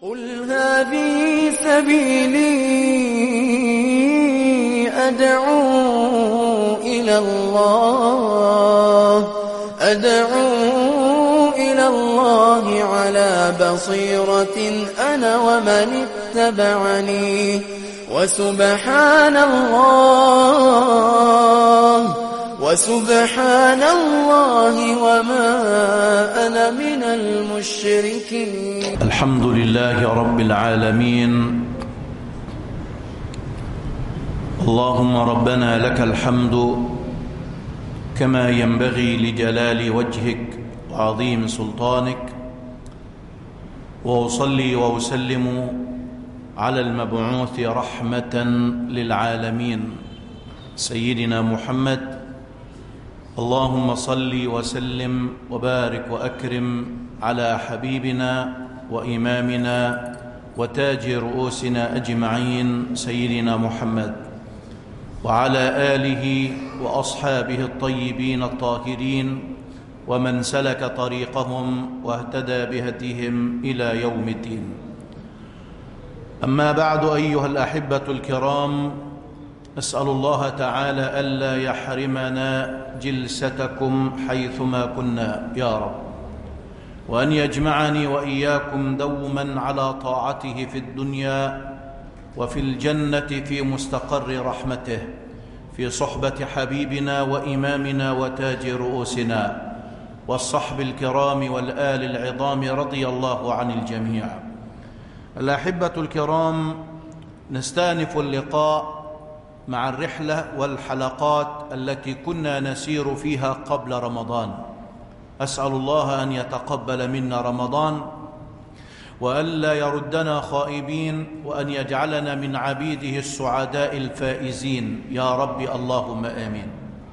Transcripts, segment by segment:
قل هذه سبيلي أدعو إلى الله أدعو إلى الله على بصيرة أنا ومن اتبعني وسبحان الله وسبحان الله وما أنا من المشركين الحمد لله رب العالمين اللهم ربنا لك الحمد كما ينبغي لجلال وجهك وعظيم سلطانك واصلي واسلم على المبعوث رحمه للعالمين سيدنا محمد اللهم صل وسلم وبارك واكرم على حبيبنا وامامنا وتاج رؤوسنا اجمعين سيدنا محمد وعلى اله واصحابه الطيبين الطاهرين ومن سلك طريقهم واهتدى بهديهم الى يوم الدين اما بعد ايها الاحبه الكرام اسال الله تعالى الا يحرمنا جلستكم حيثما كنا يا رب وان يجمعني واياكم دوما على طاعته في الدنيا وفي الجنه في مستقر رحمته في صحبه حبيبنا وامامنا وتاج رؤوسنا والصحب الكرام والال العظام رضي الله عن الجميع الاحبه الكرام نستانف اللقاء مع الرحله والحلقات التي كنا نسير فيها قبل رمضان اسال الله ان يتقبل منا رمضان والا يردنا خائبين وان يجعلنا من عبيده السعداء الفائزين يا رب اللهم امين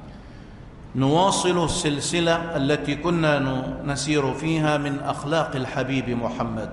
نواصل السلسله التي كنا نسير فيها من اخلاق الحبيب محمد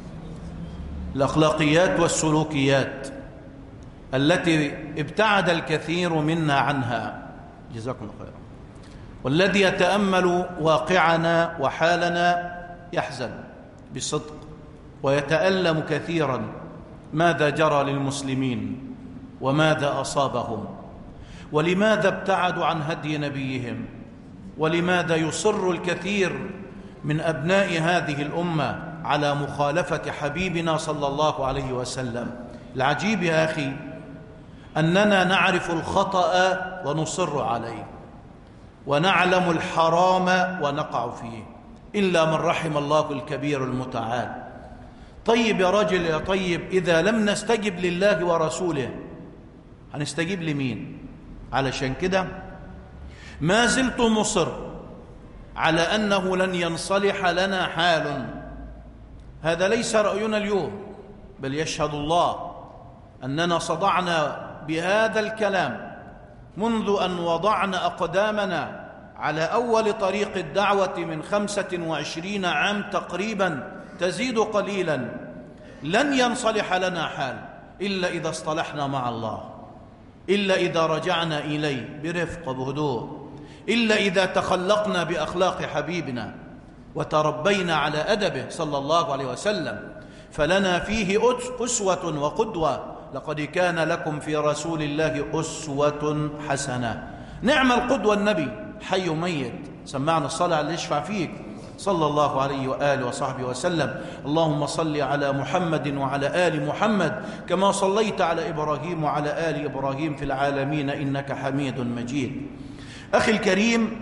الاخلاقيات والسلوكيات التي ابتعد الكثير منا عنها جزاكم الله خيرا والذي يتامل واقعنا وحالنا يحزن بصدق ويتالم كثيرا ماذا جرى للمسلمين وماذا اصابهم ولماذا ابتعدوا عن هدي نبيهم ولماذا يصر الكثير من ابناء هذه الامه على مخالفه حبيبنا صلى الله عليه وسلم العجيب يا اخي اننا نعرف الخطا ونصر عليه ونعلم الحرام ونقع فيه الا من رحم الله الكبير المتعال طيب يا رجل يا طيب اذا لم نستجب لله ورسوله هنستجيب لمين علشان كده ما زلت مصر على انه لن ينصلح لنا حال هذا ليس راينا اليوم بل يشهد الله اننا صدعنا بهذا الكلام منذ ان وضعنا اقدامنا على اول طريق الدعوه من خمسه وعشرين عام تقريبا تزيد قليلا لن ينصلح لنا حال الا اذا اصطلحنا مع الله الا اذا رجعنا اليه برفق بهدوء الا اذا تخلقنا باخلاق حبيبنا وتربينا على ادبه صلى الله عليه وسلم فلنا فيه اسوه وقدوه لقد كان لكم في رسول الله اسوه حسنه نعم القدوه النبي حي ميت سمعنا الصلاه اللي يشفع فيك صلى الله عليه واله وصحبه وسلم اللهم صل على محمد وعلى ال محمد كما صليت على ابراهيم وعلى ال ابراهيم في العالمين انك حميد مجيد اخي الكريم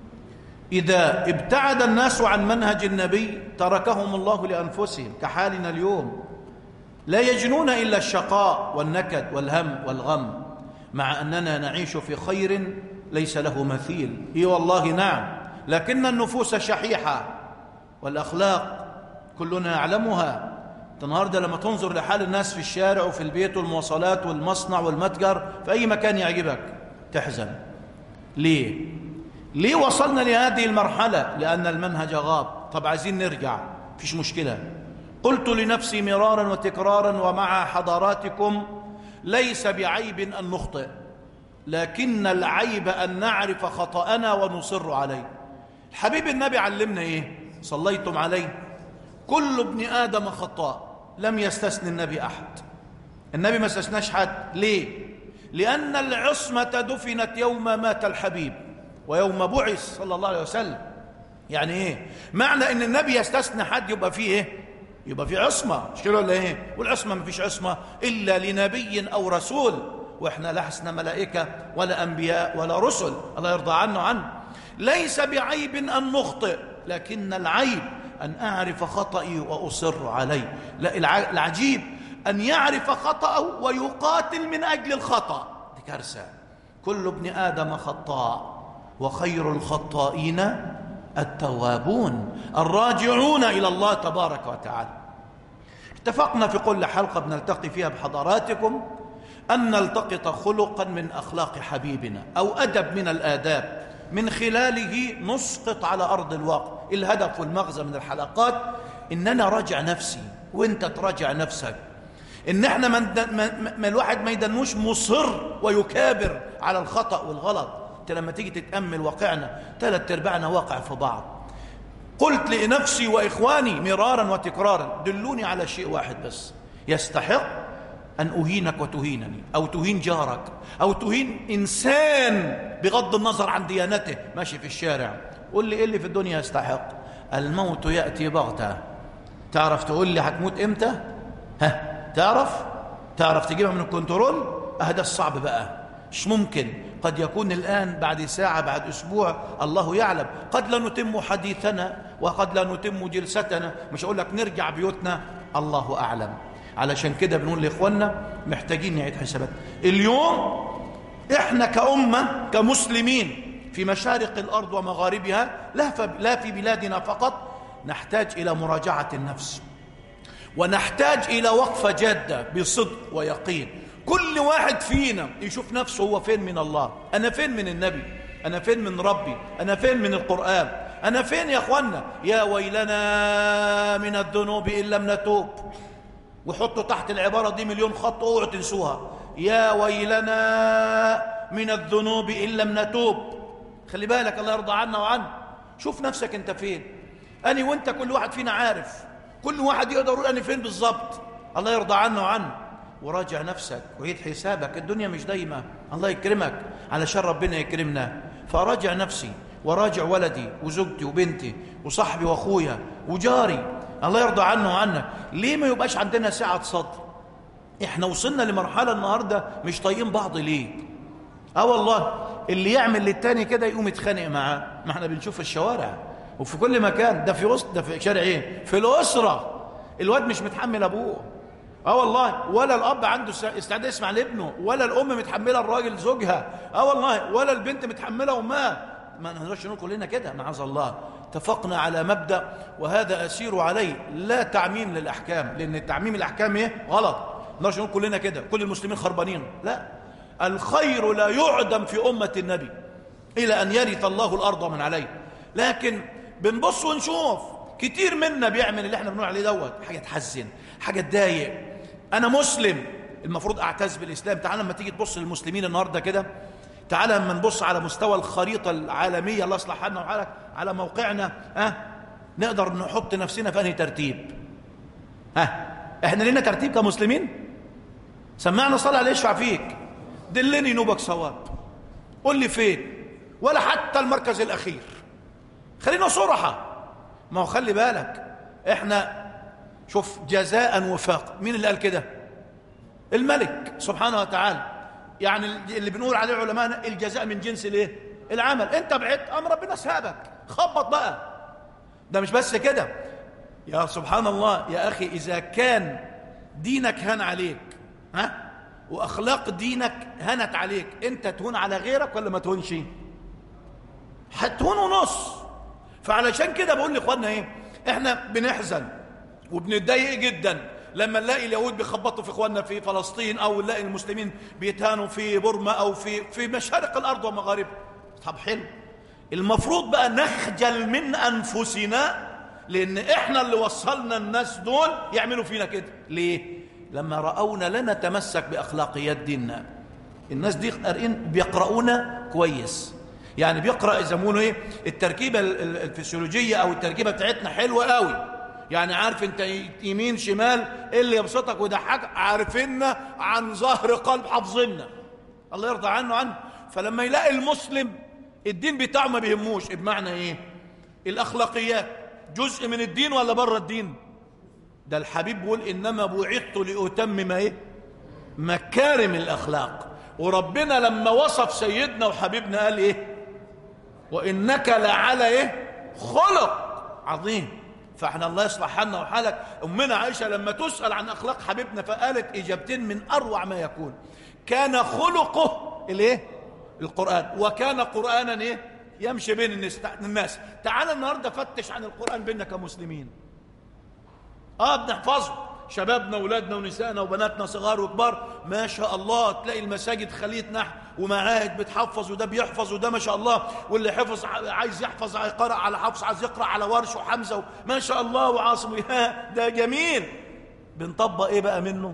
اذا ابتعد الناس عن منهج النبي تركهم الله لانفسهم كحالنا اليوم لا يجنون الا الشقاء والنكد والهم والغم مع اننا نعيش في خير ليس له مثيل اي والله نعم لكن النفوس شحيحه والاخلاق كلنا يعلمها النهارده لما تنظر لحال الناس في الشارع وفي البيت والمواصلات والمصنع والمتجر في اي مكان يعجبك تحزن ليه ليه وصلنا لهذه المرحله لان المنهج غاب طب عايزين نرجع فيش مشكله قلت لنفسي مرارا وتكرارا ومع حضاراتكم ليس بعيب ان نخطئ لكن العيب ان نعرف خطانا ونصر عليه الحبيب النبي علمنا ايه صليتم عليه كل ابن ادم خطاء لم يستثني النبي أحد النبي ما استثناش حد ليه لأن العصمة دفنت يوم مات الحبيب ويوم بعث صلى الله عليه وسلم يعني ايه معنى ان النبي يستثنى حد يبقى فيه ايه يبقى فيه عصمة مش كده ولا ايه والعصمة ما فيش عصمة الا لنبي او رسول واحنا لحسنا ملائكة ولا انبياء ولا رسل الله يرضى عنه عنه ليس بعيب ان نخطئ لكن العيب ان اعرف خطئي واصر عليه لا العجيب ان يعرف خطأه ويقاتل من اجل الخطأ دي كارثة كل ابن ادم خطاء وخير الخطائين التوابون الراجعون إلى الله تبارك وتعالى اتفقنا في كل حلقة بنلتقي فيها بحضراتكم أن نلتقط خلقا من أخلاق حبيبنا أو أدب من الآداب من خلاله نسقط على أرض الواقع الهدف والمغزى من الحلقات إن أنا راجع نفسي وإنت تراجع نفسك إن إحنا من, من الواحد ما يدنوش مصر ويكابر على الخطأ والغلط انت لما تيجي تتأمل واقعنا ثلاث ارباعنا واقع في بعض قلت لنفسي وإخواني مرارا وتكرارا دلوني على شيء واحد بس يستحق أن أهينك وتهينني أو تهين جارك أو تهين إنسان بغض النظر عن ديانته ماشي في الشارع قل لي إيه اللي في الدنيا يستحق الموت يأتي بغتة تعرف تقول لي هتموت إمتى ها تعرف تعرف تجيبها من الكنترول أهدى الصعب بقى مش ممكن قد يكون الآن بعد ساعة بعد أسبوع الله يعلم قد لا نتم حديثنا وقد لا نتم جلستنا مش أقول لك نرجع بيوتنا الله أعلم علشان كده بنقول لإخواننا محتاجين نعيد حسابات اليوم إحنا كأمة كمسلمين في مشارق الأرض ومغاربها لا في بلادنا فقط نحتاج إلى مراجعة النفس ونحتاج إلى وقفة جادة بصدق ويقين كل واحد فينا يشوف نفسه هو فين من الله أنا فين من النبي أنا فين من ربي أنا فين من القرآن أنا فين يا أخوانا يا ويلنا من الذنوب إن لم نتوب وحطوا تحت العبارة دي مليون خط اوعوا تنسوها يا ويلنا من الذنوب إن لم نتوب خلي بالك الله يرضى عنا وعنه شوف نفسك انت فين أنا وانت كل واحد فينا عارف كل واحد يقدر يقول أنا فين بالظبط الله يرضى عنا وعنه وراجع نفسك وعيد حسابك الدنيا مش دايمة الله يكرمك علشان ربنا يكرمنا فراجع نفسي وراجع ولدي وزوجتي وبنتي وصاحبي واخويا وجاري الله يرضى عنه وعنك ليه ما يبقاش عندنا سعة صدر احنا وصلنا لمرحلة النهاردة مش طايقين بعض ليه اه والله اللي يعمل للتاني كده يقوم يتخانق معاه ما احنا بنشوف الشوارع وفي كل مكان ده في وسط ده في شارع ايه في الاسره الواد مش متحمل ابوه اه والله ولا الاب عنده استعداد يسمع لابنه ولا الام متحمله الراجل زوجها اه والله ولا البنت متحمله امها ما نقدرش نقول كلنا كده معاذ الله اتفقنا على مبدا وهذا اسير عليه لا تعميم للاحكام لان تعميم الاحكام ايه غلط ما نقدرش نقول كلنا كده كل المسلمين خربانين لا الخير لا يعدم في امه النبي الى ان يرث الله الارض ومن عليه لكن بنبص ونشوف كتير منا بيعمل اللي احنا بنقول عليه دوت حاجه تحزن حاجه تضايق انا مسلم المفروض اعتز بالاسلام تعال لما تيجي تبص للمسلمين النهارده كده تعال لما نبص على مستوى الخريطه العالميه الله يصلح حالنا وحالك على موقعنا ها نقدر نحط نفسنا في انهي ترتيب ها احنا لنا ترتيب كمسلمين سمعنا صلاه عليه يشفع فيك دلني نوبك صواب قول لي فين ولا حتى المركز الاخير خلينا صرحة ما هو خلي بالك احنا شوف جزاء وفاق مين اللي قال كده الملك سبحانه وتعالى يعني اللي بنقول عليه علماء الجزاء من جنس الايه العمل انت بعدت ام ربنا سابك خبط بقى ده مش بس كده يا سبحان الله يا اخي اذا كان دينك هان عليك ها واخلاق دينك هنت عليك انت تهون على غيرك ولا ما تهونش هتهون ونص فعلشان كده بقول لاخواننا ايه احنا بنحزن وبنتضايق جدا لما نلاقي اليهود بيخبطوا في اخواننا في فلسطين او نلاقي المسلمين بيتهانوا في بورما او في في مشارق الارض ومغاربها طب حلو المفروض بقى نخجل من انفسنا لان احنا اللي وصلنا الناس دول يعملوا فينا كده ليه لما راونا لا نتمسك باخلاقيات ديننا الناس دي قارئين بيقرؤونا كويس يعني بيقرا يسمونه ايه التركيبه الفسيولوجيه او التركيبه بتاعتنا حلوه قوي يعني عارف انت يمين شمال ايه اللي يبسطك ويضحكك عارفيننا عن ظهر قلب حافظيننا الله يرضى عنه عنه فلما يلاقي المسلم الدين بتاعه ما بيهموش بمعنى ايه الاخلاقيات جزء من الدين ولا بره الدين ده الحبيب بيقول انما بعثت لاتمم ايه مكارم الاخلاق وربنا لما وصف سيدنا وحبيبنا قال ايه وانك لعلى ايه خلق عظيم فاحنا الله يصلح حالنا وحالك امنا عائشه لما تسال عن اخلاق حبيبنا فقالت اجابتين من اروع ما يكون كان خلقه الايه القران وكان قرانا ايه يمشي بين الناس تعال النهارده فتش عن القران بيننا كمسلمين اه بنحفظه شبابنا واولادنا ونسائنا وبناتنا صغار وكبار ما شاء الله تلاقي المساجد خليه نحو ومعاهد بتحفظ وده بيحفظ وده ما شاء الله واللي حفظ عايز يحفظ يقرا على حفص عايز يقرا على ورش وحمزه ما شاء الله وعاصم يا ده جميل بنطبق ايه بقى منه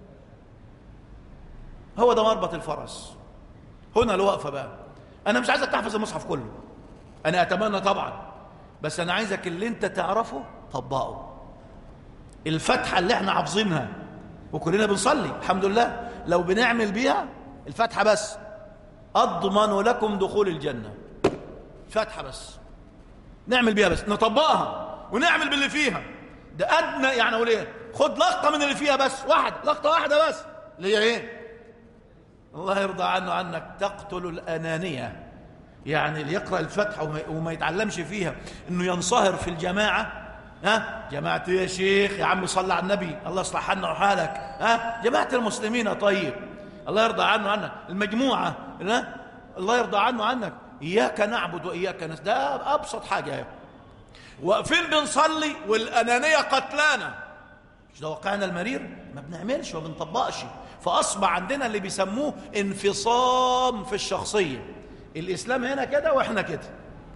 هو ده مربط الفرس هنا الوقفه بقى انا مش عايزك تحفظ المصحف كله انا اتمنى طبعا بس انا عايزك اللي انت تعرفه طبقه الفتحة اللي احنا حافظينها وكلنا بنصلي الحمد لله لو بنعمل بيها الفتحة بس أضمن لكم دخول الجنة فتحة بس نعمل بيها بس نطبقها ونعمل باللي فيها ده أدنى يعني أقول إيه خد لقطة من اللي فيها بس واحد لقطة واحدة بس اللي هي إيه الله يرضى عنه عنك تقتل الأنانية يعني اللي يقرأ الفتحة وما, وما يتعلمش فيها إنه ينصهر في الجماعة ها جماعة يا شيخ يا عم صلى على النبي الله يصلح حالنا وحالك ها جماعة المسلمين طيب الله يرضى عنه عنك المجموعة ها الله يرضى عنه عنك إياك نعبد وإياك نس ده أبسط حاجة واقفين بنصلي والأنانية قتلانا مش ده واقعنا المرير ما بنعملش وما بنطبقش فأصبح عندنا اللي بيسموه انفصام في الشخصية الإسلام هنا كده وإحنا كده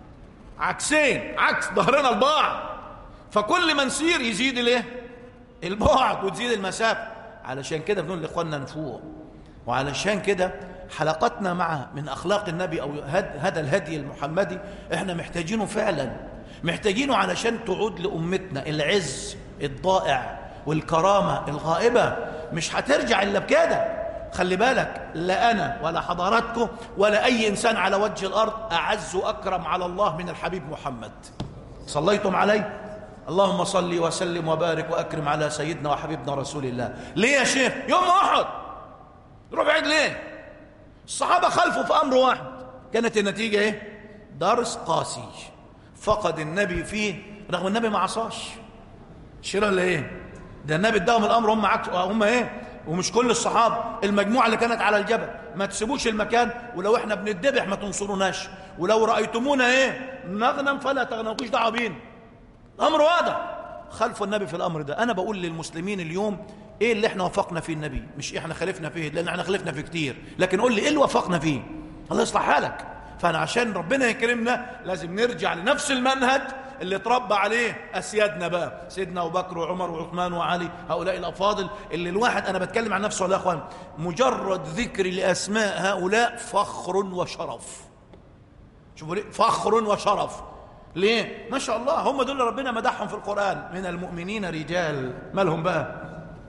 عكسين عكس ظهرنا لبعض فكل ما نسير يزيد الايه البعد وتزيد المسافه علشان كده بنقول لاخواننا نفوق وعلشان كده حلقتنا مع من اخلاق النبي او هذا الهدي المحمدي احنا محتاجينه فعلا محتاجينه علشان تعود لامتنا العز الضائع والكرامه الغائبه مش هترجع الا بكده خلي بالك لا انا ولا حضراتكم ولا اي انسان على وجه الارض اعز واكرم على الله من الحبيب محمد صليتم عليه اللهم صل وسلم وبارك واكرم على سيدنا وحبيبنا رسول الله ليه يا شيخ يوم احد روح بعيد ليه الصحابه خلفوا في امر واحد كانت النتيجه ايه درس قاسي فقد النبي فيه رغم النبي ما عصاش شيرة ولا ايه ده النبي اداهم الامر هم عكس هم ايه ومش كل الصحابه المجموعه اللي كانت على الجبل ما تسيبوش المكان ولو احنا بنتذبح ما تنصروناش ولو رايتمونا ايه نغنم فلا تغنموش دعوه بينا امر واضح خلف النبي في الامر ده انا بقول للمسلمين اليوم ايه اللي احنا وافقنا فيه النبي مش احنا خالفنا فيه لان احنا خالفنا فيه كتير لكن قول لي ايه اللي وافقنا فيه الله يصلح حالك فانا عشان ربنا يكرمنا لازم نرجع لنفس المنهج اللي اتربى عليه اسيادنا بقى سيدنا ابو بكر وعمر وعثمان وعلي هؤلاء الافاضل اللي الواحد انا بتكلم عن نفسه يا اخوان مجرد ذكر لاسماء هؤلاء فخر وشرف شوفوا ليه فخر وشرف ليه ما شاء الله هم دول ربنا مدحهم في القرآن من المؤمنين رجال مالهم بقى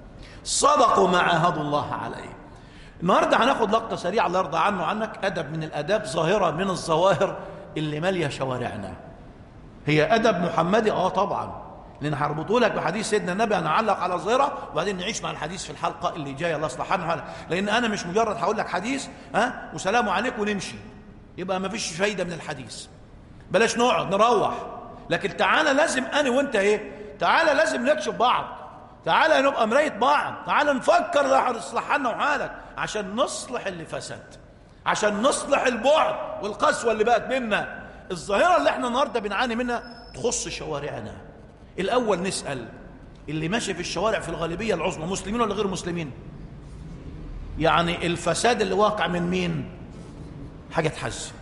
صدقوا ما عاهدوا الله عليه النهارده هناخد لقطه سريعه الله يرضى عنه عنك ادب من الاداب ظاهره من الظواهر اللي ماليه شوارعنا هي ادب محمدي اه طبعا لان هربطه لك بحديث سيدنا النبي هنعلق على الظاهره وبعدين نعيش مع الحديث في الحلقه اللي جايه الله يصلح عنه لان انا مش مجرد هقول لك حديث ها وسلام عليك ونمشي يبقى ما فيش فايده من الحديث بلاش نقعد نروح لكن تعالى لازم انا وانت ايه تعالى لازم نكشف بعض تعالى نبقى مرايه بعض تعالى نفكر يصلح لنا وحالك عشان نصلح اللي فسد عشان نصلح البعد والقسوه اللي بقت منا الظاهره اللي احنا النهارده بنعاني منها تخص شوارعنا الاول نسال اللي ماشي في الشوارع في الغالبيه العظمى مسلمين ولا غير مسلمين يعني الفساد اللي واقع من مين حاجه تحزن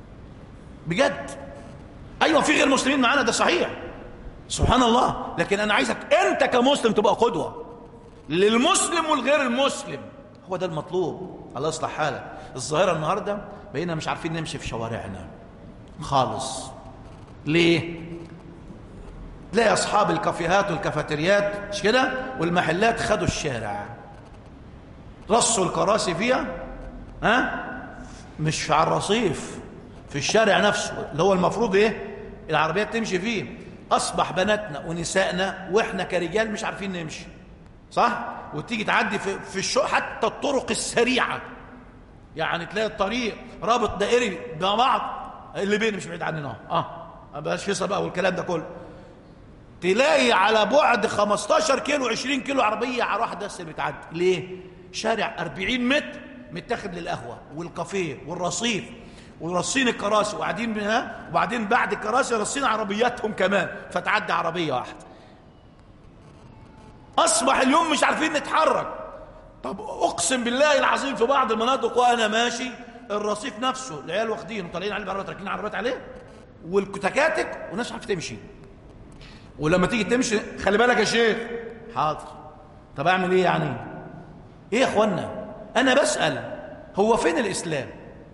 بجد ايوه في غير مسلمين معانا ده صحيح سبحان الله لكن انا عايزك انت كمسلم تبقى قدوه للمسلم والغير المسلم هو ده المطلوب الله يصلح حالك الظاهره النهارده بقينا مش عارفين نمشي في شوارعنا خالص ليه تلاقي أصحاب الكافيهات والكافيتريات مش كده والمحلات خدوا الشارع رصوا الكراسي فيها ها مش على الرصيف في الشارع نفسه اللي هو المفروض ايه العربيات تمشي فيه اصبح بناتنا ونسائنا واحنا كرجال مش عارفين نمشي صح وتيجي تعدي في, في الشو حتى الطرق السريعه يعني تلاقي الطريق رابط دائري مع بعض اللي بيني مش بعيد عننا اه ما بقاش فيصل بقى والكلام ده كله تلاقي على بعد 15 كيلو 20 كيلو عربيه على واحده بس اللي بتعدي ليه شارع 40 متر متاخد للقهوه والكافيه والرصيف ورصين الكراسي وقاعدين منها وبعدين بعد الكراسي رصين عربياتهم كمان فتعدي عربيه واحده اصبح اليوم مش عارفين نتحرك طب اقسم بالله العظيم في بعض المناطق وانا ماشي الرصيف نفسه العيال واخدينه طالعين عليه بعربيات راكنين عربيات عليه والتكاتك والناس عارفه تمشي ولما تيجي تمشي خلي بالك يا شيخ حاضر طب اعمل ايه يعني ايه يا اخوانا انا بسال هو فين الاسلام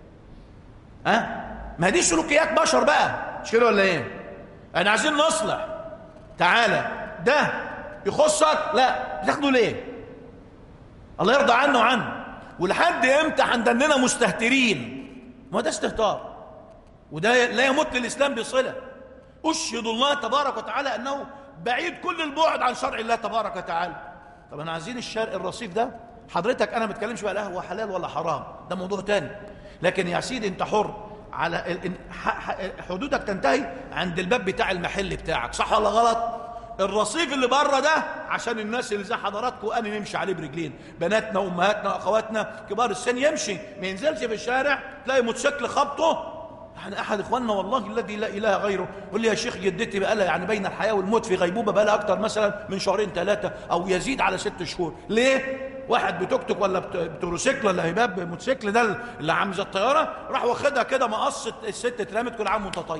ها أه؟ ما دي سلوكيات بشر بقى مش كده ولا ايه انا عايزين نصلح تعالى ده يخصك لا بتاخده ليه الله يرضى عنه وعنه ولحد امتى هندننا مستهترين ما ده استهتار وده لا يمت للاسلام بصله اشهد الله تبارك وتعالى انه بعيد كل البعد عن شرع الله تبارك وتعالى طب انا عايزين الشرق الرصيف ده حضرتك انا ما بتكلمش بقى القهوه حلال ولا حرام ده موضوع تاني لكن يا سيدي انت حر على حدودك تنتهي عند الباب بتاع المحل بتاعك صح ولا غلط الرصيف اللي بره ده عشان الناس اللي زي حضراتكم انا نمشي عليه برجلين بناتنا وامهاتنا واخواتنا كبار السن يمشي ما ينزلش في الشارع تلاقي موتوسيكل خبطه يعني احد اخواننا والله الذي لا اله غيره يقول لي يا شيخ جدتي بقى لها يعني بين الحياه والموت في غيبوبه بقى لها اكتر مثلا من شهرين ثلاثه او يزيد على ست شهور ليه واحد بتوك ولا بتروسيكل ولا هباب موتوسيكل ده اللي عامل زي الطياره راح واخدها كده مقص الست اترمت كل عام وانت طيب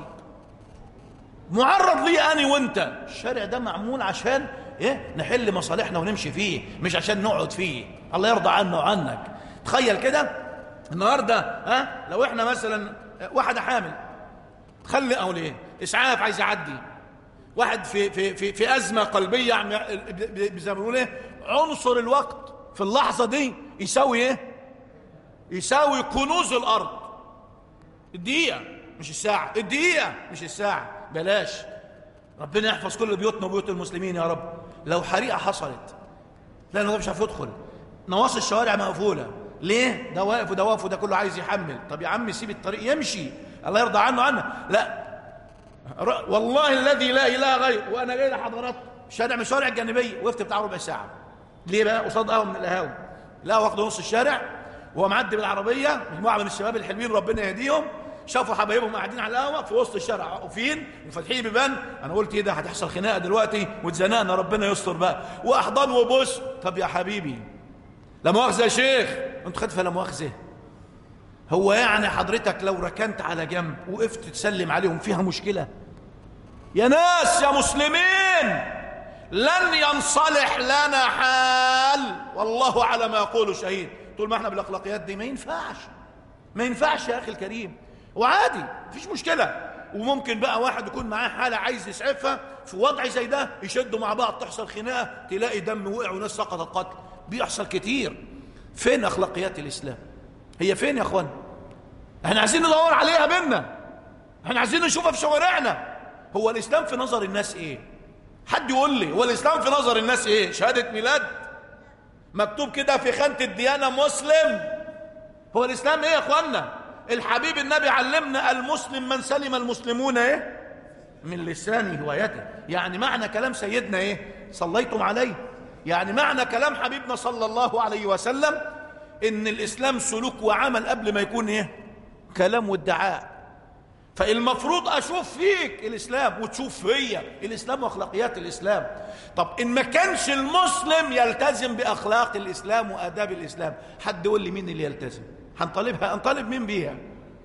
معرض لي اني وانت الشارع ده معمول عشان ايه نحل مصالحنا ونمشي فيه مش عشان نقعد فيه الله يرضى عنا وعنك تخيل كده النهارده ها لو احنا مثلا واحده حامل تخلي او ليه اسعاف عايز يعدي واحد في في في في ازمه قلبيه زي ما بيقولوا ايه عنصر الوقت في اللحظه دي يساوي ايه يساوي كنوز الارض الدقيقه مش الساعه الدقيقه مش الساعه بلاش ربنا يحفظ كل بيوتنا وبيوت المسلمين يا رب لو حريقه حصلت لا ده مش عارف يدخل نواصي الشوارع مقفوله ليه ده واقف وده واقف وده كله عايز يحمل طب يا عم سيب الطريق يمشي الله يرضى عنه عنه لا والله الذي لا اله غيره وانا جاي لحضراتكم شارع من الشوارع الجانبيه وقفت بتاع ربع ساعه ليه بقى قصاد قهوه من القهاوي لا واخد نص الشارع وهو معدي بالعربيه مجموعه من الشباب الحلوين ربنا يهديهم شافوا حبايبهم قاعدين على القهوه في وسط الشارع واقفين وفاتحين بيبان انا قلت ايه ده هتحصل خناقه دلوقتي واتزنقنا ربنا يستر بقى واحضان وبوس طب يا حبيبي لا مؤاخذه يا شيخ انت خدت لا مؤاخذه هو يعني حضرتك لو ركنت على جنب وقفت تسلم عليهم فيها مشكله يا ناس يا مسلمين لن ينصلح لنا حال والله على ما يقول شهيد طول ما احنا بالاخلاقيات دي ما ينفعش ما ينفعش يا اخي الكريم وعادي مفيش مشكله وممكن بقى واحد يكون معاه حاله عايز يسعفها في وضع زي ده يشدوا مع بعض تحصل خناقه تلاقي دم وقع وناس سقطت قتل بيحصل كتير فين اخلاقيات الاسلام هي فين يا اخوان احنا عايزين ندور عليها بينا احنا عايزين نشوفها في شوارعنا هو الاسلام في نظر الناس ايه حد يقول لي هو الاسلام في نظر الناس ايه شهاده ميلاد مكتوب كده في خانه الديانه مسلم هو الاسلام ايه يا اخوانا الحبيب النبي علمنا المسلم من سلم المسلمون ايه من لسانه ويده يعني معنى كلام سيدنا ايه صليتم عليه يعني معنى كلام حبيبنا صلى الله عليه وسلم ان الاسلام سلوك وعمل قبل ما يكون ايه كلام وادعاء فالمفروض اشوف فيك الاسلام وتشوف فيا الاسلام واخلاقيات الاسلام طب ان ما كانش المسلم يلتزم باخلاق الاسلام واداب الاسلام حد يقول لي مين اللي يلتزم هنطالبها هنطالب مين بيها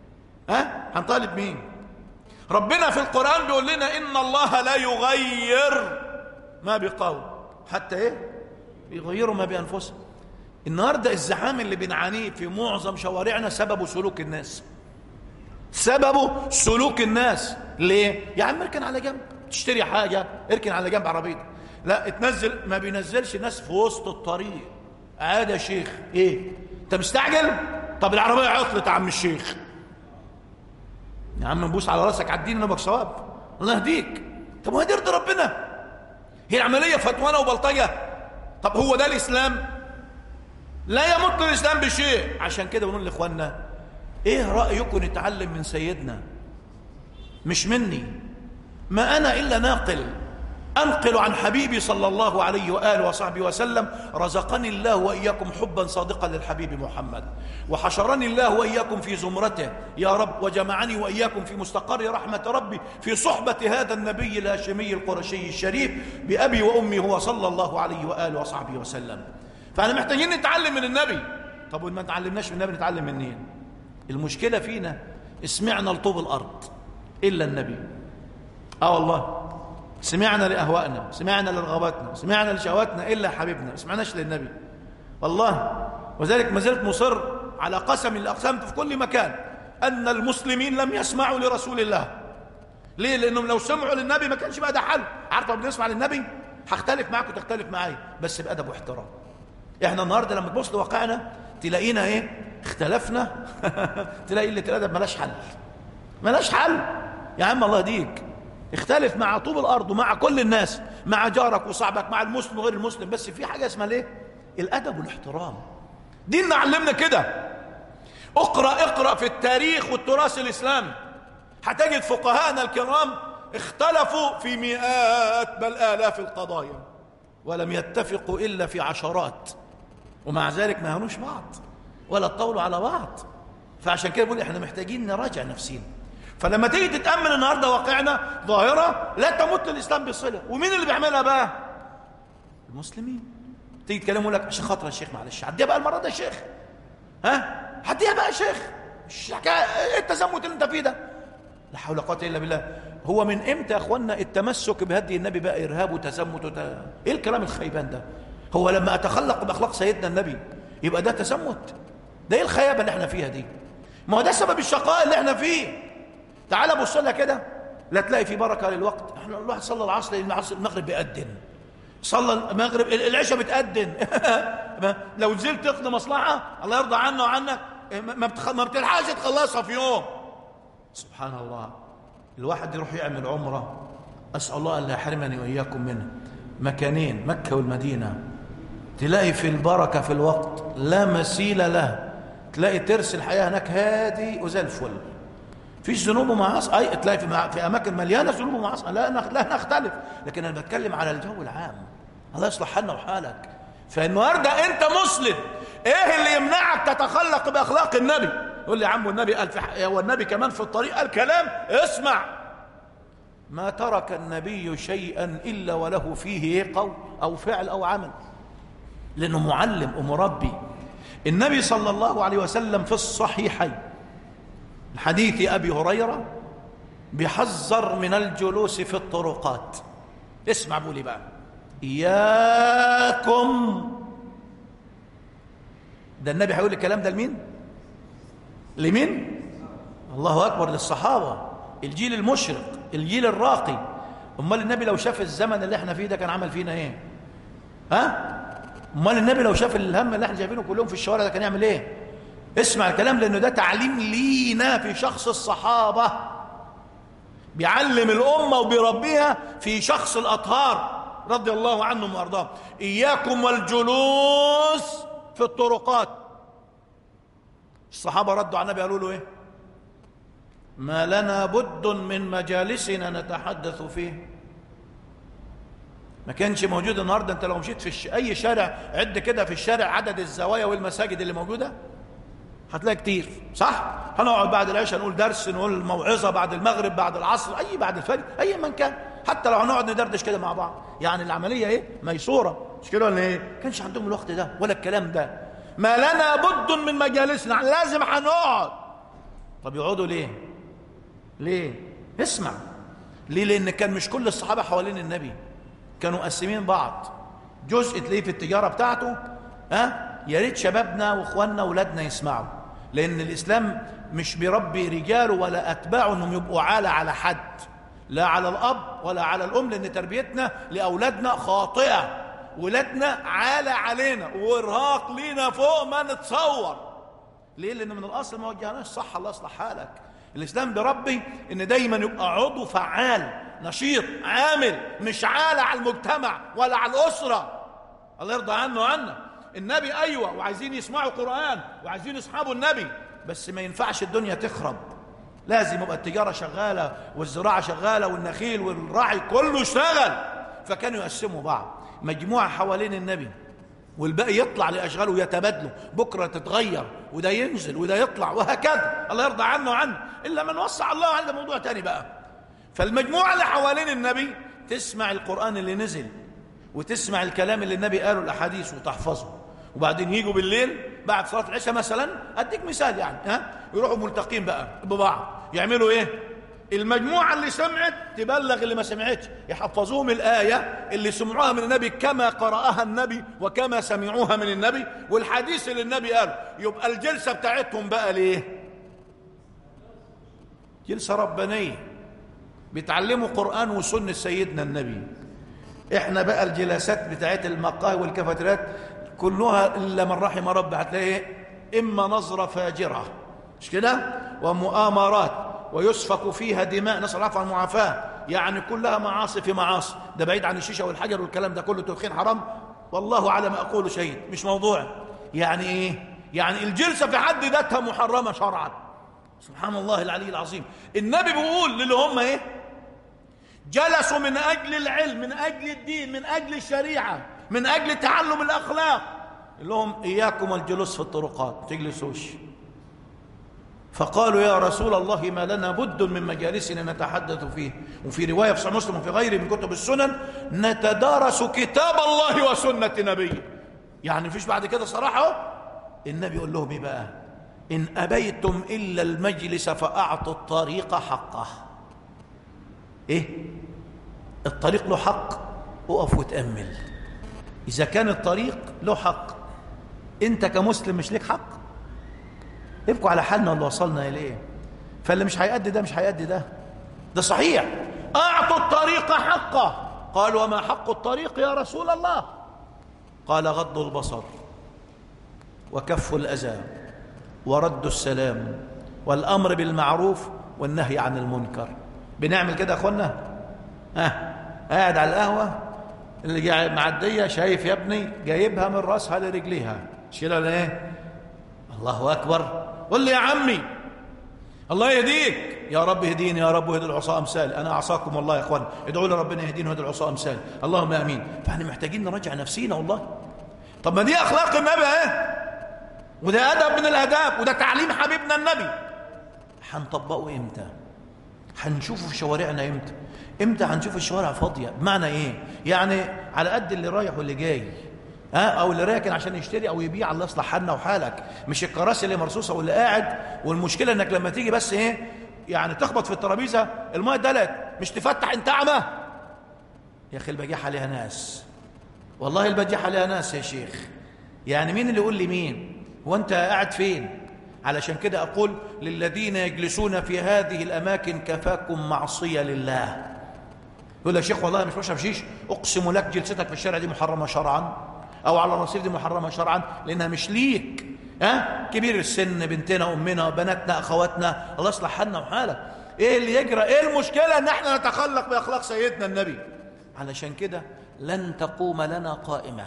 ها هنطالب مين ربنا في القران بيقول لنا ان الله لا يغير ما بقوم حتى ايه يغيروا ما بانفسهم النهارده الزحام اللي بنعانيه في معظم شوارعنا سببه سلوك الناس سببه سلوك الناس ليه يا عم اركن على جنب تشتري حاجه اركن على جنب عربيتك لا تنزل ما بينزلش ناس في وسط الطريق عادي يا شيخ ايه انت مستعجل طب العربيه عطلت يا عم الشيخ يا عم نبوس على راسك عدينا نبك صواب الله يهديك طب ما يرضي ربنا هي العمليه فتوانه وبلطجه طب هو ده الاسلام لا يمت الاسلام بشيء عشان كده بنقول لاخواننا ايه رايكم نتعلم من سيدنا مش مني ما انا الا ناقل انقل عن حبيبي صلى الله عليه واله وصحبه وسلم رزقني الله واياكم حبا صادقا للحبيب محمد وحشرني الله واياكم في زمرته يا رب وجمعني واياكم في مستقر رحمه ربي في صحبه هذا النبي الهاشمي القرشي الشريف بابي وامي هو صلى الله عليه واله وصحبه وسلم فاحنا محتاجين نتعلم من النبي طب وما تعلمناش من النبي نتعلم منين المشكله فينا سمعنا لطوب الارض الا النبي اه والله سمعنا لأهوائنا سمعنا لرغباتنا سمعنا لشهواتنا إلا حبيبنا ما سمعناش للنبي والله وذلك ما زلت مصر على قسم الأقسام في كل مكان أن المسلمين لم يسمعوا لرسول الله ليه؟ لأنهم لو سمعوا للنبي ما كانش بقى ده حل عارف لو بنسمع للنبي هختلف معاك وتختلف معايا بس بأدب واحترام احنا النهارده لما تبص لواقعنا تلاقينا ايه اختلفنا تلاقي اللي الادب ملاش حل ملاش حل يا عم الله يهديك اختلف مع طوب الارض ومع كل الناس مع جارك وصاحبك مع المسلم وغير المسلم بس في حاجه اسمها الايه الادب والاحترام ديننا علمنا كده اقرا اقرا في التاريخ والتراث الاسلامي هتجد فقهاءنا الكرام اختلفوا في مئات بل الاف القضايا ولم يتفقوا الا في عشرات ومع ذلك ما هنوش بعض ولا اطولوا على بعض فعشان كده بقول احنا محتاجين نراجع نفسينا فلما تيجي تتأمل النهاردة واقعنا ظاهرة لا تمت الإسلام بصلة ومين اللي بيعملها بقى المسلمين تيجي تكلموا لك عشان خاطر يا شيخ معلش عديها بقى المرة ده يا شيخ ها عديها بقى يا شيخ مش حكاية ايه التزمت اللي انت فيه ده لا حول ولا قوة إلا بالله هو من امتى يا اخوانا التمسك بهدي النبي بقى ارهاب وتزمت وت... ايه الكلام الخيبان ده هو لما اتخلق باخلاق سيدنا النبي يبقى ده تزمت ده ايه الخيابه اللي احنا فيها دي ما هو ده سبب الشقاء اللي احنا فيه تعال بص لها كده لا تلاقي في بركه للوقت احنا الواحد صلى العصر العصر المغرب بيأذن صلى المغرب العشاء بتأذن لو نزلت تقضي مصلحه الله يرضى عنه وعنك ما بتخ... ما بتلحقش تخلصها في يوم سبحان الله الواحد يروح يعمل عمره اسال الله ان لا يحرمني واياكم منه مكانين مكه والمدينه تلاقي في البركه في الوقت لا مثيل له تلاقي ترس الحياه هناك هادي وزي الفل فيش ذنوب ومعاصي اي تلاقي في, في اماكن مليانه ذنوب ومعاصي لا لا نختلف لكن انا بتكلم على الجو العام الله يصلح حالنا وحالك فالنهارده انت مسلم ايه اللي يمنعك تتخلق باخلاق النبي يقول لي يا عم والنبي قال في والنبي كمان في الطريق قال كلام اسمع ما ترك النبي شيئا الا وله فيه قول او فعل او عمل لانه معلم ومربي النبي صلى الله عليه وسلم في الصحيحين حديث أبي هريرة بيحذر من الجلوس في الطرقات اسمع بولي بقى إياكم ده النبي هيقول الكلام ده لمين لمين الله أكبر للصحابة الجيل المشرق الجيل الراقي امال النبي لو شاف الزمن اللي احنا فيه ده كان عمل فينا ايه ها امال النبي لو شاف الهم اللي احنا شايفينه كلهم في الشوارع ده كان يعمل ايه اسمع الكلام لأنه ده تعليم لينا في شخص الصحابة بيعلم الأمة وبيربيها في شخص الأطهار رضي الله عنهم وأرضاهم إياكم والجلوس في الطرقات الصحابة ردوا على النبي قالوا له إيه ما لنا بد من مجالسنا نتحدث فيه ما كانش موجود النهارده انت لو مشيت في الش... اي شارع عد كده في الشارع عدد الزوايا والمساجد اللي موجوده هتلاقي كتير صح هنقعد بعد العشاء نقول درس نقول موعظه بعد المغرب بعد العصر اي بعد الفجر اي من كان حتى لو هنقعد ندردش كده مع بعض يعني العمليه ايه ميسوره مش كده ولا ايه كانش عندهم الوقت ده ولا الكلام ده ما لنا بد من مجالسنا لازم هنقعد طب يقعدوا ليه ليه اسمع ليه لان كان مش كل الصحابه حوالين النبي كانوا مقسمين بعض جزء تلاقيه في التجاره بتاعته ها يا ريت شبابنا واخواننا واولادنا يسمعوا لان الاسلام مش بيربي رجاله ولا اتباعه انهم يبقوا عالة على حد لا على الأب ولا على الأم لأن تربيتنا لأولادنا خاطئة ولادنا عالة علينا وإرهاق لينا فوق ما نتصور ليه؟ لأن من الأصل ما وجهناش صح الله يصلح حالك الإسلام بربي إن دايما يبقى عضو فعال نشيط عامل مش عالة على المجتمع ولا على الأسرة الله يرضى عنه وعنا النبي أيوة وعايزين يسمعوا قرآن وعايزين يصحابوا النبي بس ما ينفعش الدنيا تخرب لازم يبقى التجارة شغالة والزراعة شغالة والنخيل والرعي كله اشتغل فكانوا يقسموا بعض مجموعة حوالين النبي والباقي يطلع لأشغاله ويتبادلوا بكرة تتغير وده ينزل وده يطلع وهكذا الله يرضى عنه وعنه إلا من وسع الله هذا موضوع تاني بقى فالمجموعة اللي حوالين النبي تسمع القرآن اللي نزل وتسمع الكلام اللي النبي قاله الأحاديث وتحفظه وبعدين يجوا بالليل بعد صلاة العشاء مثلا أديك مثال يعني ها يروحوا ملتقين بقى ببعض يعملوا إيه المجموعة اللي سمعت تبلغ اللي ما سمعتش يحفظوهم الآية اللي سمعوها من النبي كما قرأها النبي وكما سمعوها من النبي والحديث اللي النبي قاله يبقى الجلسة بتاعتهم بقى ليه جلسة ربانية بيتعلموا قرآن وسنة سيدنا النبي احنا بقى الجلسات بتاعت المقاهي والكافيتريات كلها إلا من رحم ربه هتلاقي إما نظرة فاجرة مش كده ومؤامرات ويسفك فيها دماء نسأل العفو المعافاة يعني كلها معاصي في معاصي ده بعيد عن الشيشة والحجر والكلام ده كله تدخين حرام والله على ما أقول شهيد مش موضوع يعني إيه يعني الجلسة في حد ذاتها محرمة شرعا سبحان الله العلي العظيم النبي بيقول للي هم إيه جلسوا من أجل العلم من أجل الدين من أجل الشريعة من أجل تعلم الأخلاق لهم إياكم الجلوس في الطرقات تجلسوش فقالوا يا رسول الله ما لنا بد من مجالسنا نتحدث فيه وفي رواية في صحيح مسلم وفي غيره من كتب السنن نتدارس كتاب الله وسنة نبيه يعني مفيش بعد كده صراحة النبي يقول لهم ايه بقى إن أبيتم إلا المجلس فأعطوا الطريق حقه إيه الطريق له حق اقف وتأمل إذا كان الطريق له حق أنت كمسلم مش لك حق ابقوا على حالنا اللي وصلنا إليه فاللي مش هيأدي ده مش هيأدي ده ده صحيح أعطوا الطريق حقه قال وما حق الطريق يا رسول الله قال غض البصر وكف الأذى ورد السلام والأمر بالمعروف والنهي عن المنكر بنعمل كده يا أخوانا ها قاعد على القهوة اللي قاعد معدية شايف يا ابني جايبها من راسها لرجليها شيلها ليه الله أكبر قول لي يا عمي الله يهديك يا رب يهديني يا رب ويهدي العصا امثال انا اعصاكم والله يا اخوان ادعوا لي ربنا يهديني ويهدي العصا امثال اللهم امين فاحنا محتاجين نراجع نفسينا والله طب ما دي اخلاق النبي اهي وده ادب من الاداب وده تعليم حبيبنا النبي هنطبقه امتى هنشوفه في شوارعنا امتى امتى هنشوف الشوارع فاضيه بمعنى ايه يعني على قد اللي رايح واللي جاي ها او اللي راكن عشان يشتري او يبيع الله يصلح حالنا وحالك مش الكراسي اللي مرصوصه واللي قاعد والمشكله انك لما تيجي بس ايه يعني تخبط في الترابيزه الميه دلت مش تفتح انت اعمى يا اخي البجاحه ليها ناس والله البجاحه ليها ناس يا شيخ يعني مين اللي يقول لي مين هو انت قاعد فين علشان كده اقول للذين يجلسون في هذه الاماكن كفاكم معصيه لله يقول يا شيخ والله مش بشرب شيش اقسم لك جلستك في الشارع دي محرمه شرعا او على الرصيف دي محرمه شرعا لانها مش ليك ها كبير السن بنتنا امنا بناتنا اخواتنا الله يصلح حالنا وحالك ايه اللي يجرى ايه المشكله ان احنا نتخلق باخلاق سيدنا النبي علشان كده لن تقوم لنا قائمه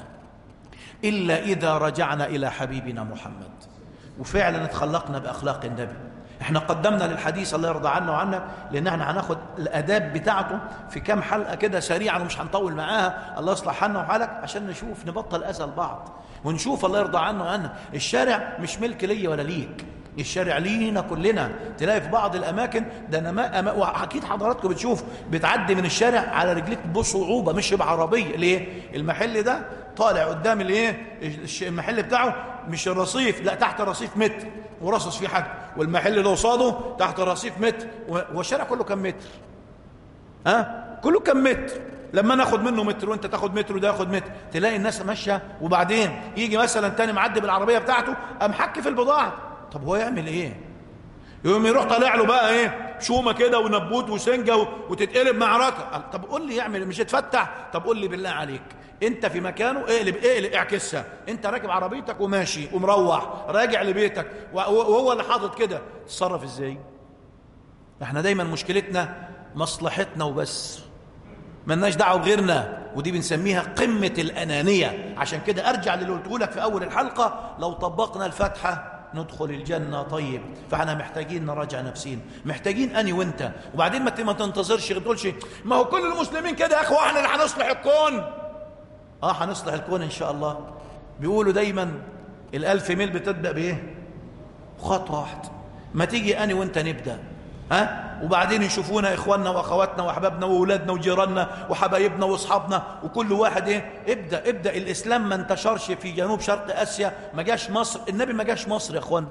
الا اذا رجعنا الى حبيبنا محمد وفعلا اتخلقنا باخلاق النبي احنا قدمنا للحديث الله يرضى عنا وعنا لان احنا هناخد الاداب بتاعته في كام حلقه كده سريعا ومش هنطول معاها الله يصلح حالنا وحالك عشان نشوف نبطل اذى لبعض ونشوف الله يرضى عنا وعنا الشارع مش ملك ليا ولا ليك الشارع لينا كلنا تلاقي في بعض الاماكن ده انا ما أما واكيد حضراتكم بتشوف بتعدي من الشارع على رجليك بصعوبه مش بعربيه ليه المحل ده طالع قدام الايه المحل بتاعه مش الرصيف لا تحت الرصيف متر ورصص فيه حاجه والمحل اللي قصاده تحت الرصيف متر والشارع كله كم متر ها كله كم متر لما ناخد منه متر وانت تاخد متر وده ياخد متر تلاقي الناس ماشيه وبعدين يجي مثلا تاني معدي بالعربيه بتاعته قام حك في البضاعه طب هو يعمل ايه يقوم يروح طالع له بقى ايه شومه كده ونبوت وسنجه وتتقلب معركه طب قول لي يعمل مش يتفتح طب قول لي بالله عليك انت في مكانه اقلب اقلب اعكسها انت راكب عربيتك وماشي ومروح راجع لبيتك وهو اللي حاطط كده تتصرف ازاي احنا دايما مشكلتنا مصلحتنا وبس ملناش دعوه بغيرنا ودي بنسميها قمه الانانيه عشان كده ارجع للي قلته لك في اول الحلقه لو طبقنا الفاتحه ندخل الجنة طيب فاحنا محتاجين نراجع نفسين محتاجين أني وانت وبعدين ما تنتظرش ما تقولش ما هو كل المسلمين كده يا أخوة احنا اللي هنصلح الكون اه هنصلح الكون إن شاء الله بيقولوا دايما الألف ميل بتبدأ بإيه خطوة واحدة ما تيجي أني وانت نبدأ ها وبعدين يشوفونا اخواننا واخواتنا واحبابنا واولادنا وجيراننا وحبايبنا واصحابنا وكل واحد ايه ابدا ابدا الاسلام ما انتشرش في جنوب شرق اسيا ما جاش مصر النبي ما جاش مصر يا اخوان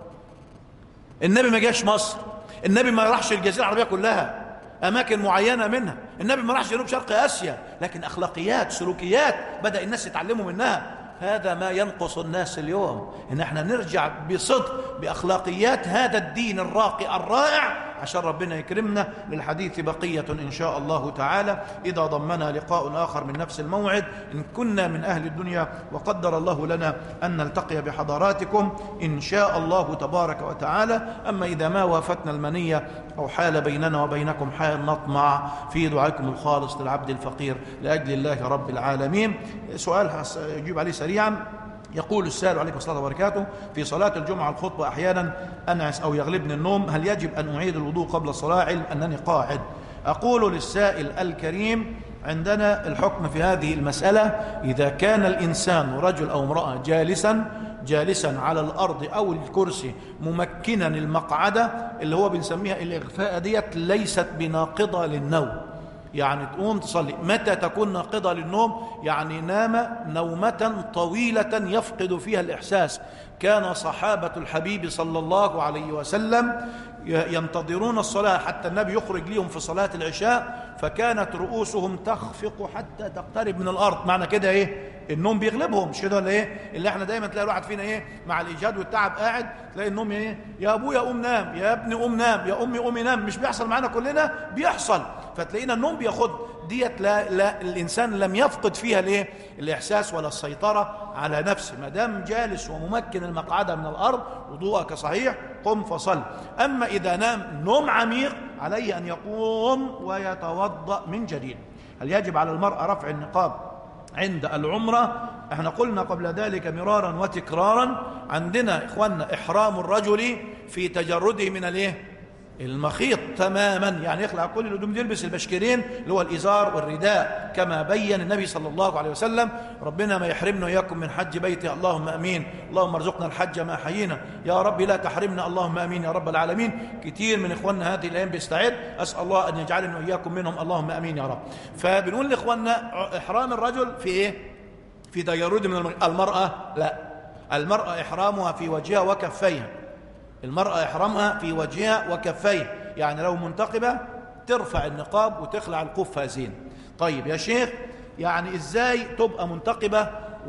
النبي ما جاش مصر النبي ما راحش الجزيره العربيه كلها اماكن معينه منها النبي ما راحش جنوب شرق اسيا لكن اخلاقيات سلوكيات بدا الناس يتعلموا منها هذا ما ينقص الناس اليوم ان احنا نرجع بصدق باخلاقيات هذا الدين الراقي الرائع عشان ربنا يكرمنا للحديث بقية إن شاء الله تعالى إذا ضمنا لقاء آخر من نفس الموعد إن كنا من أهل الدنيا وقدر الله لنا أن نلتقي بحضراتكم إن شاء الله تبارك وتعالى أما إذا ما وافتنا المنية أو حال بيننا وبينكم حال نطمع في دعائكم الخالص للعبد الفقير لأجل الله رب العالمين سؤال يجيب عليه سريعا يقول السائل عليكم الصلاة وبركاته في صلاة الجمعة الخطبة أحيانا أنعس أو يغلبني النوم هل يجب أن أعيد الوضوء قبل الصلاة علم أنني قاعد أقول للسائل الكريم عندنا الحكم في هذه المسألة إذا كان الإنسان رجل أو امرأة جالسا جالسا على الأرض أو الكرسي ممكنا المقعدة اللي هو بنسميها الإغفاء ديت ليست بناقضة للنوم يعني تقوم تصلي متى تكون ناقضة للنوم يعني نام نومة طويلة يفقد فيها الإحساس كان صحابة الحبيب صلى الله عليه وسلم ينتظرون الصلاة حتى النبي يخرج لهم في صلاة العشاء فكانت رؤوسهم تخفق حتى تقترب من الأرض معنى كده إيه النوم بيغلبهم مش كده ولا ايه اللي احنا دايما تلاقي الواحد فينا ايه مع الايجاد والتعب قاعد تلاقي النوم ايه يا ابويا قوم نام يا ابني قوم نام يا امي قومي نام مش بيحصل معانا كلنا بيحصل فتلاقينا النوم بياخد ديت لا, لا الانسان لم يفقد فيها الايه الاحساس ولا السيطره على نفسه ما دام جالس وممكن المقعده من الارض وضوءك صحيح قم فصل اما اذا نام نوم عميق عليه ان يقوم ويتوضا من جديد هل يجب على المراه رفع النقاب عند العمرة احنا قلنا قبل ذلك مرارا وتكرارا عندنا اخواننا احرام الرجل في تجرده من الايه المخيط تماما يعني يخلع كل الهدوم يلبس البشكرين اللي هو الإزار والرداء كما بين النبي صلى الله عليه وسلم ربنا ما يحرمنا إياكم من حج بيته اللهم أمين اللهم ارزقنا الحج ما حيينا يا رب لا تحرمنا اللهم أمين يا رب العالمين كتير من إخواننا هذه الأيام بيستعد أسأل الله أن يجعلنا وإياكم منهم اللهم أمين يا رب فبنقول لإخواننا إحرام الرجل في إيه في تجرد من المرأة لا المرأة إحرامها في وجهها وكفيها المرأة إحرامها في وجهها وكفيه يعني لو منتقبة ترفع النقاب وتخلع القفازين طيب يا شيخ يعني إزاي تبقى منتقبة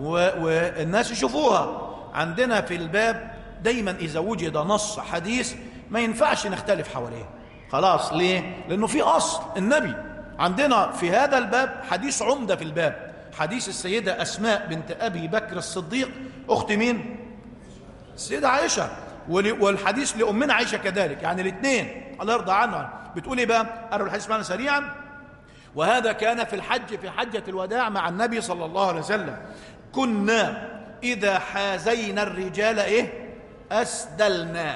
والناس يشوفوها عندنا في الباب دايما إذا وجد نص حديث ما ينفعش نختلف حواليه خلاص ليه؟ لأنه في أصل النبي عندنا في هذا الباب حديث عمدة في الباب حديث السيدة أسماء بنت أبي بكر الصديق أخت مين؟ السيدة عائشة والحديث لأمنا عائشة كذلك يعني الاثنين الله يرضى عنها بتقول ايه بقى قالوا الحديث معنا سريعا وهذا كان في الحج في حجة الوداع مع النبي صلى الله عليه وسلم كنا إذا حازينا الرجال إيه أسدلنا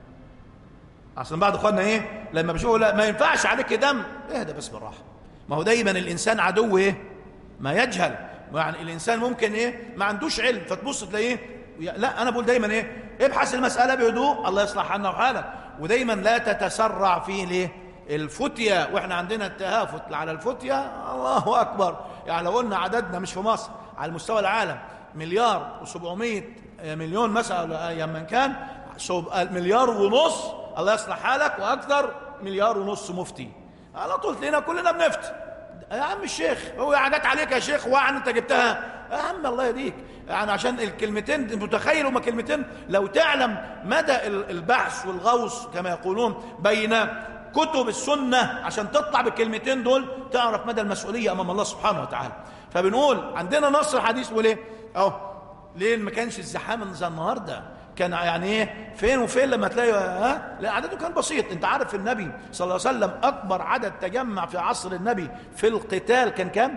أصلا بعض أخواننا إيه لما بيشوفوا لا ما ينفعش عليك دم اهدى بس بالراحة ما هو دايما الإنسان عدو إيه ما يجهل يعني الإنسان ممكن إيه ما عندوش علم فتبص تلاقيه لا أنا بقول دايما إيه ابحث المسألة بهدوء الله يصلح حالنا وحالك ودايما لا تتسرع في ليه الفتية واحنا عندنا التهافت على الفتية الله أكبر يعني لو قلنا عددنا مش في مصر على مستوى العالم مليار و700 مليون مثلا ايام من كان مليار ونص الله يصلح حالك واكثر مليار ونص مفتي على طول تلاقينا كلنا بنفتي يا عم الشيخ هو عادات عليك يا شيخ وعن انت جبتها يا عم الله يهديك يعني عشان الكلمتين متخيل هما كلمتين لو تعلم مدى البحث والغوص كما يقولون بين كتب السنة عشان تطلع بالكلمتين دول تعرف مدى المسؤولية أمام الله سبحانه وتعالى فبنقول عندنا نص الحديث بيقول ايه اهو ليه ما كانش الزحام زي النهارده كان يعني ايه فين وفين لما تلاقي ها لا عدده كان بسيط انت عارف النبي صلى الله عليه وسلم اكبر عدد تجمع في عصر النبي في القتال كان كام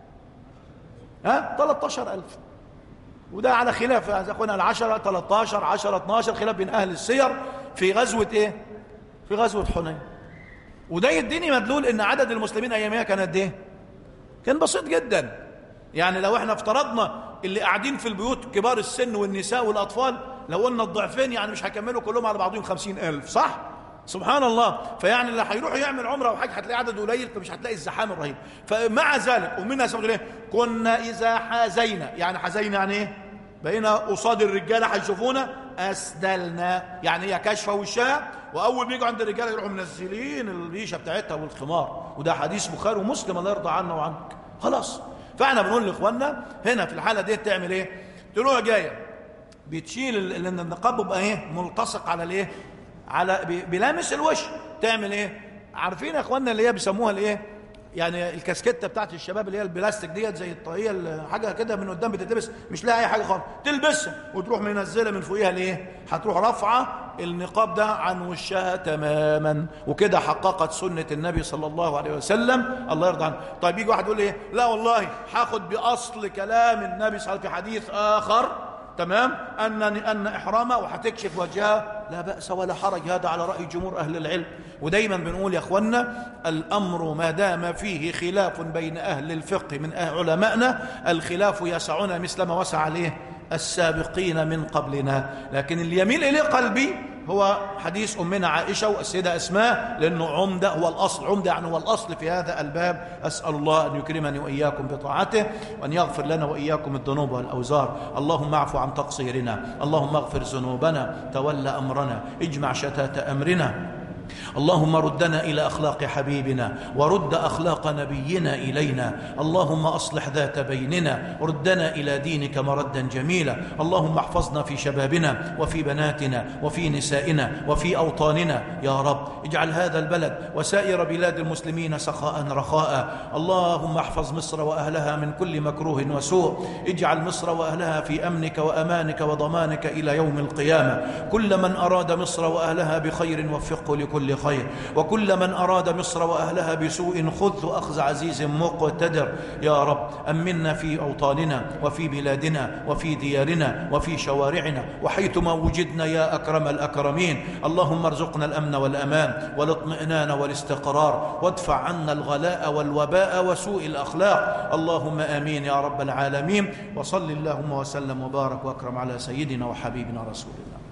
ها 13000 وده على خلاف يا اخوانا العشرة 13 10 12 خلاف بين اهل السير في غزوة ايه في غزوة حنين وده يديني مدلول ان عدد المسلمين ايامها كان قد ايه كان بسيط جدا يعني لو احنا افترضنا اللي قاعدين في البيوت كبار السن والنساء والاطفال لو قلنا الضعفين يعني مش هيكملوا كلهم على بعضهم خمسين ألف صح؟ سبحان الله فيعني اللي هيروح يعمل عمره او حاجه هتلاقي عدد قليل فمش هتلاقي الزحام الرهيب فمع ذلك ومنها سبب ايه كنا اذا حازينا يعني حازينا يعني ايه بقينا قصاد الرجاله هيشوفونا اسدلنا يعني هي كاشفه وشها واول ما يجوا عند الرجاله يروحوا منزلين الريشه بتاعتها والخمار وده حديث بخاري ومسلم الله يرضى عنا وعنك خلاص فاحنا بنقول لاخواننا هنا في الحاله دي تعمل ايه تروح جايه بتشيل لان النقاب بيبقى ايه ملتصق على الايه على بلامس الوش تعمل ايه عارفين يا اخواننا اللي هي بيسموها الايه يعني الكاسكته بتاعت الشباب اللي هي البلاستيك ديت زي الطاقيه حاجه كده من قدام بتتلبس مش لاقي اي حاجه خالص تلبسها وتروح منزله من فوقيها ليه هتروح رافعه النقاب ده عن وشها تماما وكده حققت سنه النبي صلى الله عليه وسلم الله يرضى عنه طيب يجي واحد يقول ايه لا والله هاخد باصل كلام النبي صلى الله عليه وسلم في حديث اخر تمام أن أن إحرامه وهتكشف وجهها لا بأس ولا حرج هذا على رأي جمهور أهل العلم ودايما بنقول يا أخوانا الأمر ما دام فيه خلاف بين أهل الفقه من أهل علمائنا الخلاف يسعنا مثل ما وسع عليه السابقين من قبلنا لكن اللي يميل إليه قلبي هو حديث أمنا عائشة والسيدة أسماء لأنه عمدة هو الأصل عمدة يعني هو الأصل في هذا الباب أسأل الله أن يكرمني وإياكم بطاعته وأن يغفر لنا وإياكم الذنوب والأوزار اللهم اعف عن تقصيرنا اللهم اغفر ذنوبنا تول أمرنا اجمع شتات أمرنا اللهم ردنا إلى أخلاق حبيبنا ورد أخلاق نبينا إلينا اللهم أصلح ذات بيننا ردنا إلى دينك مردا جميلا اللهم احفظنا في شبابنا وفي بناتنا وفي نسائنا وفي أوطاننا يا رب اجعل هذا البلد وسائر بلاد المسلمين سخاء رخاء اللهم احفظ مصر وأهلها من كل مكروه وسوء اجعل مصر وأهلها في أمنك وأمانك وضمانك إلى يوم القيامة كل من أراد مصر وأهلها بخير وفقه لكل خير وكل من أراد مصر وأهلها بسوء خذ أخذ عزيز مقتدر يا رب أمنا في أوطاننا وفي بلادنا وفي ديارنا وفي شوارعنا وحيثما وجدنا يا أكرم الأكرمين اللهم ارزقنا الأمن والأمان والاطمئنان والاستقرار وادفع عنا الغلاء والوباء وسوء الأخلاق اللهم آمين يا رب العالمين وصل اللهم وسلم وبارك وأكرم على سيدنا وحبيبنا رسول الله